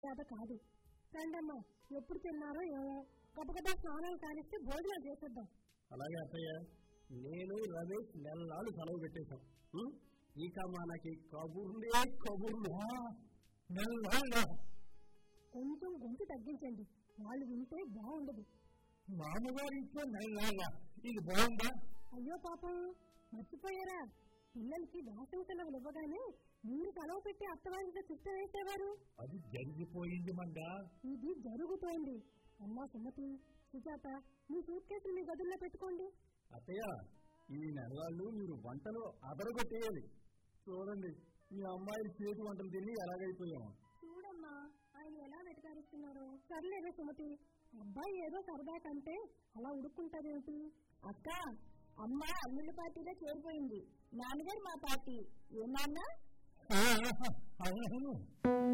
మర్యాద కాదు రండమ్మా ఎప్పుడు తిన్నారో ఏమో గబగబా స్నానాలు కానిస్తే భోజనాలు చేసేద్దాం అలాగే అత్తయ్య నేను రమేష్ నెలనాళ్ళు సెలవు పెట్టేశాం ఉం? ఇక మనకి కబుర్లే కబుర్లు నెలనాళ్ళ కొంచెం గొంతు తగ్గించండి వాళ్ళు వింటే బాగుండదు మామగారి ఇంట్లో నెలనాళ్ళ ఇది బాగుందా అయ్యో పాపం మర్చిపోయారా పిల్లలకి వేసవి సెలవులు ఇవ్వగానే మీరు సెలవు పెట్టి అత్తవారింట్లో చిత్త వేసేవారు అది జరిగిపోయింది మందా ఇది జరుగుతోంది అమ్మా సుమతి సుజాత మీ సూట్ కేసులు మీ గదుల్లో పెట్టుకోండి అత్తయ్య ఈ నెలవాళ్ళు మీరు వంటలో అదరగొట్టేయాలి చూడండి మీ అమ్మాయి చేతి వంటలు తిని ఎలాగైపోయాము చూడమ్మా ఆయన ఎలా వెటకారిస్తున్నారో సర్లేవే సుమతి అబ్బాయి ఏదో సరదా కంటే అలా ఉడుక్కుంటారేమిటి అక్క అమ్మ అల్లుళ్ళ పార్టీలో చేరిపోయింది నాన్నగారు మా పార్టీ ఏమన్నా అవును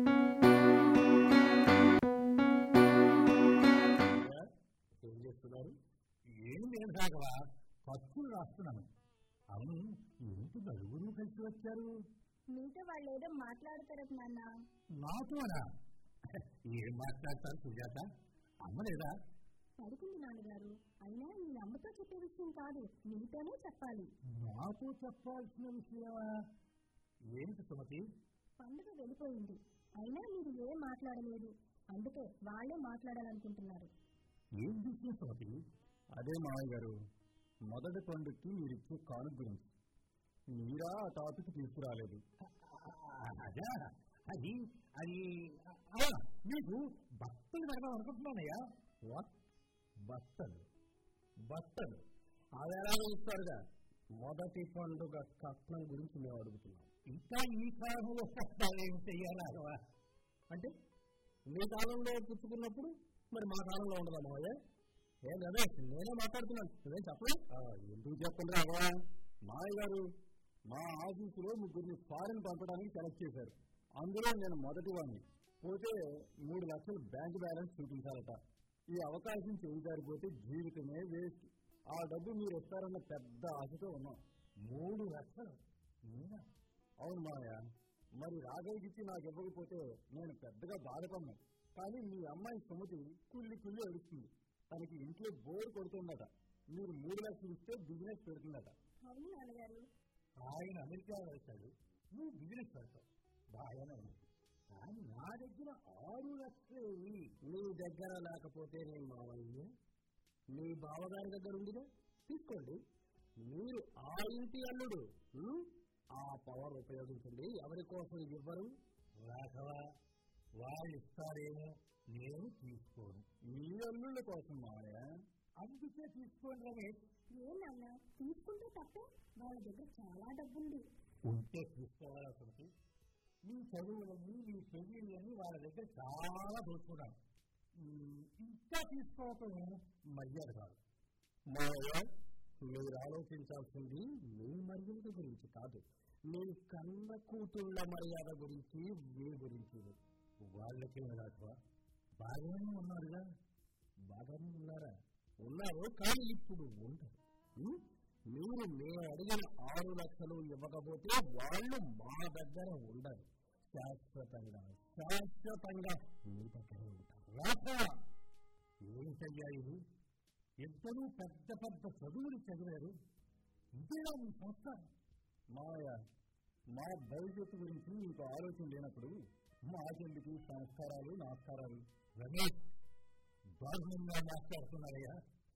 ఏం చేస్తున్నారు ఏం లేదు రాఘవా ఖర్చులు రాస్తున్నాను అవును ఏంటి నలుగురు కలిసి వచ్చారు మీతో వాళ్ళు ఏదో మాట్లాడతారట నాన్న నాతోనా ఏం మాట్లాడతారు సుజాత అమ్మలేదా పడుకుంది నాన్నగారు అయినా మీ అమ్మతో చెప్పే విషయం కాదు మీతోనే చెప్పాలి నాకు చెప్పాల్సిన విషయమా ఏంటి సుమతి పండుగ వెళ్ళిపోయింది అయినా మీరు ఏం మాట్లాడలేదు అందుకే వాళ్ళే మాట్లాడాలనుకుంటున్నారు ఏం విషయం సుమతి అదే మావయ్య గారు మొదటి పండుగకి మీరు ఇచ్చే కానుక గురించి మీరా ఆ టాపిక్ తీసుకురాలేదు అదా అది అది మీకు బట్టలు పెడదాం అనుకుంటున్నానయ్యా వాట్ బట్టలు బట్టలు అది ఎలా ఇస్తారుగా మొదటి పండుగ కట్నం గురించి మేము అడుగుతున్నాం ఇంకా ఈ కాలంలో కట్నాలు ఏం చెయ్యాలా అంటే మీ కాలంలో పుచ్చుకున్నప్పుడు మరి మా కాలంలో ఉండదా మావయ్య ఏం అదే నేనే మాట్లాడుతున్నాను నువ్వేం చెప్పలే ఎందుకు చెప్పండి అవ్వా మావయ్య గారు మా ఆఫీసులో ముగ్గురిని ఫారెన్ పంపడానికి సెలెక్ట్ చేశారు అందులో నేను మొదటి వాడిని పోతే మూడు లక్షలు బ్యాంక్ బ్యాలెన్స్ చూపించాలట ఈ అవకాశం చేయిదారిపోతే జీవితమే వేస్ట్ ఆ డబ్బు మీరు ఇస్తారన్న పెద్ద ఆశతో ఉన్నాం మూడు లక్షలు నేనా? అవును మావయ్య మరి రాఘవికి నాకు ఇవ్వకపోతే నేను పెద్దగా బాధపడ్ను కానీ మీ అమ్మాయి సుమతి కుళ్ళి కుళ్ళి అడుస్తుంది తనకి ఇంట్లో బోర్ కొడుతుందట మీరు మూడు లక్షలు ఇస్తే బిజినెస్ పెడుతుందట అవును నాన్నగారు ఆయన అమెరికా వెళ్తాడు నువ్వు బిజినెస్ పెడతావు బాగానే ఉంది కానీ నా దగ్గర ఆరు లక్షలు ఉంది. నీ దగ్గర లేకపోతే నేను మావయ్య మీ బావగారి దగ్గర ఉందిగా తీసుకోండి మీరు ఆ ఇంటి అల్లుడు ఉం? ఆ పవర్ ఉపయోగించండి ఎవరి కోసం ఇవ్వరు రాఘవ వాళ్ళు ఇస్తారేమో నేను తీసుకోను మీ అల్లుళ్ళ కోసం మావయ్య అందుకే తీసుకోండి రమేష్ ఏం నాన్న తీసుకుంటే తప్పే వాళ్ళ దగ్గర చాలా డబ్బుంది ఉంటే చూసుకోవాలా ఒకటి మీ చదువులని మీ పెళ్లిళ్ళని వాళ్ళ దగ్గర చాలా దోచుకున్నాను ఉమ్, ఇంకా తీసుకోవటం మర్యాద కాదు మావయ్య మీరు ఆలోచించాల్సింది మీ మర్యాద గురించి కాదు మీ కన్న కూతుళ్ళ మర్యాద గురించి మీ గురించి వాళ్ళకే రాఘవ బాగానే ఉన్నారుగా బాగానే ఉన్నారా ఉన్నారు కానీ ఇప్పుడు ఉండరు ఉమ్? మీరు మేము అడిగిన ఆరు లక్షలు ఇవ్వకపోతే వాళ్ళు మా దగ్గర ఉండరు శాశ్వతంగా శాశ్వతంగా మీ దగ్గర ఉంటారు రాక ఏంటయ్యా ఇది ఇద్దరూ పెద్ద పెద్ద చదువులు చదివారు ఇదేనా మీ సంస్కారం మాయ మా భవిష్యత్తు గురించి మీకు ఆలోచన లేనప్పుడు మాకెందుకు సంస్కారాలు నమస్కారాలు రమేష్ దారుణంగా మాట్లాడుతున్నారయ్యా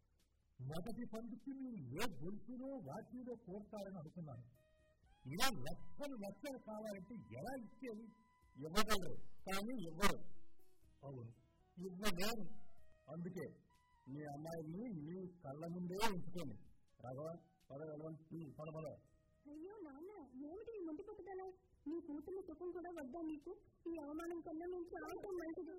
మొదటి పండుగకి మీరు ఏ గొలుసులో వాటిలో కోరుతారని అనుకున్నాను ఇలా లక్షలు లక్షలు కావాలంటే ఎలా ఇచ్చేది ఇవ్వగలరు కానీ ఇవ్వరు అవును ఇవ్వలేరు అందుకే మీ అమ్మాయిని మీ కళ్ళ ముందే ఉంచుకోండి రాఘవ పద వెళ్ళవన్ పద పద అయ్యో నాన్న ఏమిటి ఈ ముందు పట్టుదల మీ కూతురు సుఖం కూడా వద్దా మీకు ఈ అవమానం కన్నా మేము చాలా మంచిది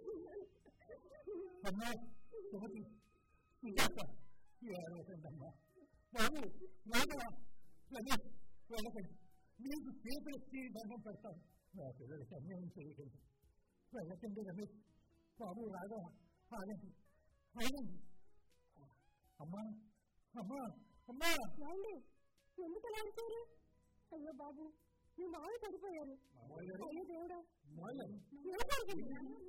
అమ్మా సుమతి సుజాత ఏడవకండమ్మా బాబు రాఘవ రమేష్ వెళ్ళకండి మీకు చేతులు ఎత్తి దండం పెడతాను నా పిల్లలకి అన్యాయం చేయకండి వెళ్ళకండి రమేష్ బాబు రాఘవ ఆగండి ఆగండి అమ్మా అమ్మా అమ్మా ఏమండి ఎందుకు అలా అరిచారు అయ్యో బాబు మీ మావి పడిపోయారు మామయ్య గారు? అయ్యో దేవుడా మాయ ఏం జరిగింది?